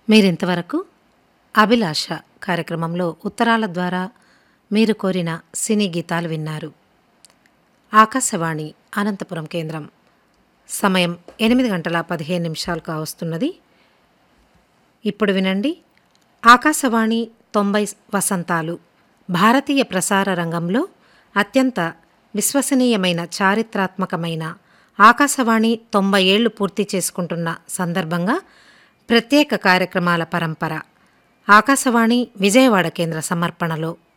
మీరింతవరకు అభిలాష కార్యక్రమంలో ఉత్తరాల ద్వారా మీరు కోరిన సినీ గీతాలు విన్నారు ఆకాశవాణి అనంతపురం కేంద్రం సమయం ఎనిమిది గంటల పదిహేను నిమిషాలు కావస్తున్నది ఇప్పుడు వినండి ఆకాశవాణి తొంభై వసంతాలు భారతీయ ప్రసార రంగంలో అత్యంత విశ్వసనీయమైన చారిత్రాత్మకమైన ఆకాశవాణి తొంభై ఏళ్లు పూర్తి చేసుకుంటున్న సందర్భంగా ప్రత్యేక కార్యక్రమాల పరంపర ఆకాశవాణి విజయవాడ కేంద్ర సమర్పణలో